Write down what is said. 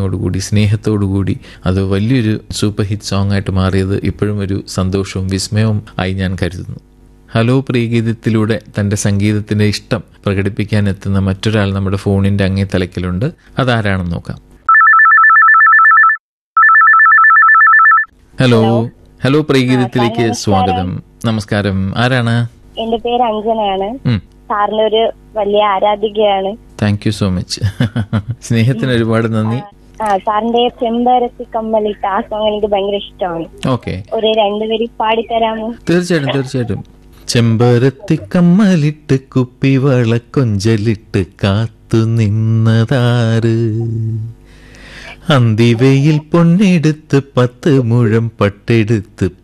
അണ്ടർസ്റ്റാൻഡിങ്ങോടുകൂടി സ്നേഹത്തോടുകൂടി അത് വലിയൊരു സൂപ്പർ ഹിറ്റ് സോങ് ആയിട്ട് മാറിയത് ഇപ്പോഴും ഒരു സന്തോഷവും വിസ്മയവും ആയി ഞാൻ കരുതുന്നു ഹലോ പ്രിയഗീതത്തിലൂടെ തൻ്റെ സംഗീതത്തിൻ്റെ ഇഷ്ടം പ്രകടിപ്പിക്കാൻ എത്തുന്ന മറ്റൊരാൾ നമ്മുടെ ഫോണിൻ്റെ അങ്ങേ തലക്കിലുണ്ട് അതാരാണെന്ന് നോക്കാം ഹലോ ഹലോ പ്രിയഗീതത്തിലേക്ക് സ്വാഗതം നമസ്കാരം ആരാണ് എന്റെ പേര് അഞ്ജനയാണ് ഉം. സാറിന്റെ ഒരു വലിയ ആരാധികയാണ് താങ്ക് യു സോ മച്ച് സ്നേഹത്തിന് ഒരുപാട് നന്ദി ആ സാറിന്റെ ചെമ്പരത്തി കമ്മലിട്ട് ആ സോങ് എനിക്ക് ഭയങ്കര ഇഷ്ടമാണ് ഓക്കെ ഒരു രണ്ടുപേരി പാടിത്തരാമോ തീർച്ചയായിട്ടും തീർച്ചയായിട്ടും ചെമ്പരത്തി കമ്മലിട്ട് കുപ്പിവള കൊഞ്ചലിട്ട് കാത്തു നിന്നതാറ് അന്തിവയിൽ പൊന്നെടുത്ത് പത്ത് മുഴം പട്ടെടുത്ത്